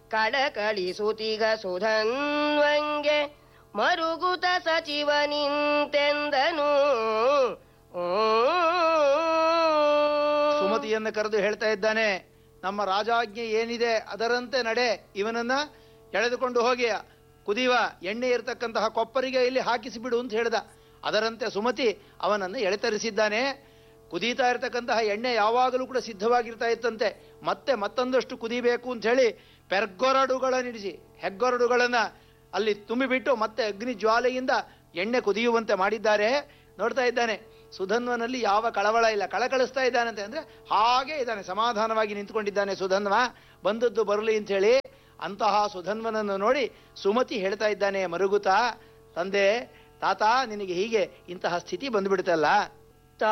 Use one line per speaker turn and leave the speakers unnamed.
ಕಳಕಳಿಸುತಿಗ ಸುಧನ್ವಂಗೆ ಮರುಗುತ ಸಚಿವ ನಿಂತೆಂದನು
ಸುಮತಿಯನ್ನು ಕರೆದು ಹೇಳ್ತಾ ಇದ್ದಾನೆ ನಮ್ಮ ರಾಜಾಜ್ಞೆ ಏನಿದೆ ಅದರಂತೆ ನಡೆ ಇವನನ್ನ ಎಳೆದುಕೊಂಡು ಹೋಗಿ ಕುದಿಯುವ ಎಣ್ಣೆ ಇರತಕ್ಕಂತಹ ಕೊಪ್ಪರಿಗೆ ಇಲ್ಲಿ ಹಾಕಿಸಿಬಿಡು ಅಂತ ಹೇಳ್ದ ಅದರಂತೆ ಸುಮತಿ ಅವನನ್ನು ಎಳೆತರಿಸಿದ್ದಾನೆ ಕುದೀತಾ ಇರತಕ್ಕಂತಹ ಎಣ್ಣೆ ಯಾವಾಗಲೂ ಕೂಡ ಸಿದ್ಧವಾಗಿರ್ತಾ ಇತ್ತಂತೆ ಮತ್ತೆ ಮತ್ತೊಂದಷ್ಟು ಕುದಿಬೇಕು ಅಂತ ಹೇಳಿ ಪೆರ್ಗೊರಡುಗಳನ್ನಿಡಿಸಿ ಹೆಗ್ಗೊರಡುಗಳನ್ನ ಅಲ್ಲಿ ತುಂಬಿಬಿಟ್ಟು ಮತ್ತೆ ಅಗ್ನಿ ಜ್ವಾಲೆಯಿಂದ ಎಣ್ಣೆ ಕುದಿಯುವಂತೆ ಮಾಡಿದ್ದಾರೆ ನೋಡ್ತಾ ಇದ್ದಾನೆ ಸುಧನ್ವನಲ್ಲಿ ಯಾವ ಕಳವಳ ಇಲ್ಲ ಕಳಕಳಿಸ್ತಾ ಇದ್ದಾನಂತೆ ಅಂದ್ರೆ ಹಾಗೆ ಇದ್ದಾನೆ ಸಮಾಧಾನವಾಗಿ ನಿಂತ್ಕೊಂಡಿದ್ದಾನೆ ಸುಧನ್ವ ಬಂದದ್ದು ಬರಲಿ ಅಂತ ಹೇಳಿ ಅಂತಹ ಸುಧನ್ವನನ್ನು ನೋಡಿ ಸುಮತಿ ಹೇಳ್ತಾ ಇದ್ದಾನೆ ಮರುಗುತ್ತಾ ತಂದೆ ತಾತ ನಿನಗೆ ಹೀಗೆ ಇಂತಹ ಸ್ಥಿತಿ ಬಂದ್ಬಿಡುತ್ತಲ್ಲ